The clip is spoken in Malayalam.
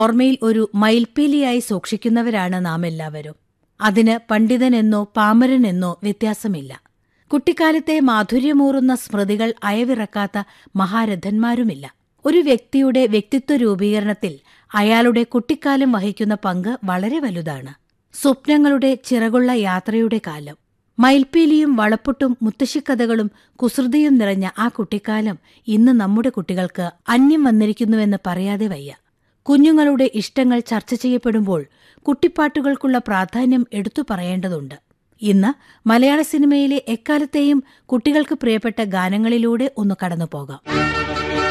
ഓർമ്മയിൽ ഒരു മയിൽപ്പീലിയായി സൂക്ഷിക്കുന്നവരാണ് നാം എല്ലാവരും അതിന് പണ്ഡിതനെന്നോ പാമരനെന്നോ വ്യത്യാസമില്ല കുട്ടിക്കാലത്തെ മാധുര്യമൂറുന്ന സ്മൃതികൾ അയവിറക്കാത്ത മഹാരഥന്മാരുമില്ല ഒരു വ്യക്തിയുടെ വ്യക്തിത്വ രൂപീകരണത്തിൽ അയാളുടെ കുട്ടിക്കാലം വഹിക്കുന്ന പങ്ക് വളരെ വലുതാണ് സ്വപ്നങ്ങളുടെ ചിറകുള്ള യാത്രയുടെ കാലം മയിൽപ്പീലിയും വളപ്പൊട്ടും മുത്തശ്ശിക്കഥകളും കുസൃതിയും നിറഞ്ഞ ആ കുട്ടിക്കാലം ഇന്ന് നമ്മുടെ കുട്ടികൾക്ക് അന്യം വന്നിരിക്കുന്നുവെന്ന് പറയാതെ വയ്യ കുഞ്ഞുങ്ങളുടെ ഇഷ്ടങ്ങൾ ചർച്ച ചെയ്യപ്പെടുമ്പോൾ കുട്ടിപ്പാട്ടുകൾക്കുള്ള പ്രാധാന്യം എടുത്തു പറയേണ്ടതുണ്ട് ഇന്ന് മലയാള സിനിമയിലെ എക്കാലത്തെയും കുട്ടികൾക്ക് പ്രിയപ്പെട്ട ഗാനങ്ങളിലൂടെ ഒന്ന് കടന്നുപോകാം